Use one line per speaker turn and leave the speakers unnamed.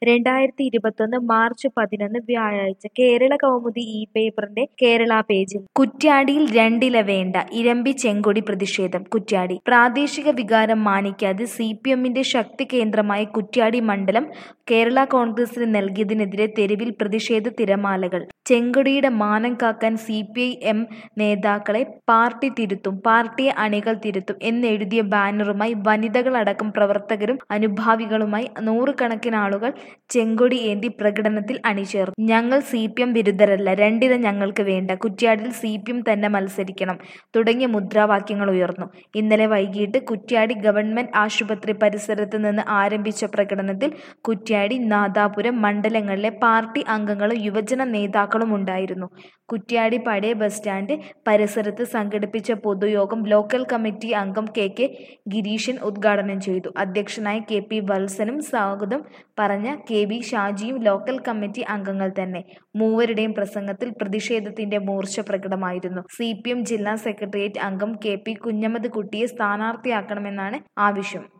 രണ്ടായിരത്തി ഇരുപത്തൊന്ന് മാർച്ച് പതിനൊന്ന് വ്യാഴാഴ്ച കേരള കൗമുദി ഈ പേപ്പറിന്റെ കേരള പേജിൽ കുറ്റ്യാടിയിൽ രണ്ടില വേണ്ട ഇരമ്പി ചെങ്കൊടി പ്രതിഷേധം കുറ്റ്യാടി പ്രാദേശിക വികാരം മാനിക്കാതെ സി പി എമ്മിന്റെ ശക്തി കേന്ദ്രമായ കുറ്റ്യാടി മണ്ഡലം കേരള കോൺഗ്രസിന് നൽകിയതിനെതിരെ തെരുവിൽ പ്രതിഷേധ തിരമാലകൾ ചെങ്കൊടിയുടെ മാനം കാക്കാൻ സി പി ഐ എം നേതാക്കളെ പാർട്ടി തിരുത്തും പാർട്ടിയെ അണികൾ തിരുത്തും എന്നെഴുതിയ ബാനറുമായി വനിതകളടക്കം പ്രവർത്തകരും അനുഭാവികളുമായി നൂറുകണക്കിന് ആളുകൾ ചെങ്കൊടി ഏന്തി പ്രകടനത്തിൽ അണിചേർന്നു ഞങ്ങൾ സി പി എം വിരുദ്ധരല്ല രണ്ടില ഞങ്ങൾക്ക് വേണ്ട കുറ്റ്യാടിയിൽ സി പി എം തന്നെ മത്സരിക്കണം തുടങ്ങിയ മുദ്രാവാക്യങ്ങൾ ഉയർന്നു ഇന്നലെ വൈകിട്ട് കുറ്റ്യാടി ഗവൺമെന്റ് ആശുപത്രി പരിസരത്ത് നിന്ന് ആരംഭിച്ച പ്രകടനത്തിൽ കുറ്റ്യാടി നാദാപുരം മണ്ഡലങ്ങളിലെ പാർട്ടി അംഗങ്ങളും യുവജന നേതാക്കളും ഉണ്ടായിരുന്നു കുറ്റ്യാടി പഴയ ബസ് സ്റ്റാൻഡ് പരിസരത്ത് സംഘടിപ്പിച്ച പൊതുയോഗം ലോക്കൽ കമ്മിറ്റി അംഗം കെ കെ ഗിരീശൻ ഉദ്ഘാടനം ചെയ്തു അധ്യക്ഷനായ കെ പി വത്സനും സ്വാഗതം പറഞ്ഞ കെ വി ഷാജിയും ലോക്കൽ കമ്മിറ്റി അംഗങ്ങൾ തന്നെ മൂവരുടെയും പ്രസംഗത്തിൽ പ്രതിഷേധത്തിന്റെ മൂർച്ച പ്രകടമായിരുന്നു സി പി എം ജില്ലാ സെക്രട്ടേറിയറ്റ് അംഗം കെ പി കുഞ്ഞമ്മദ് കുട്ടിയെ സ്ഥാനാർത്ഥിയാക്കണമെന്നാണ് ആവശ്യം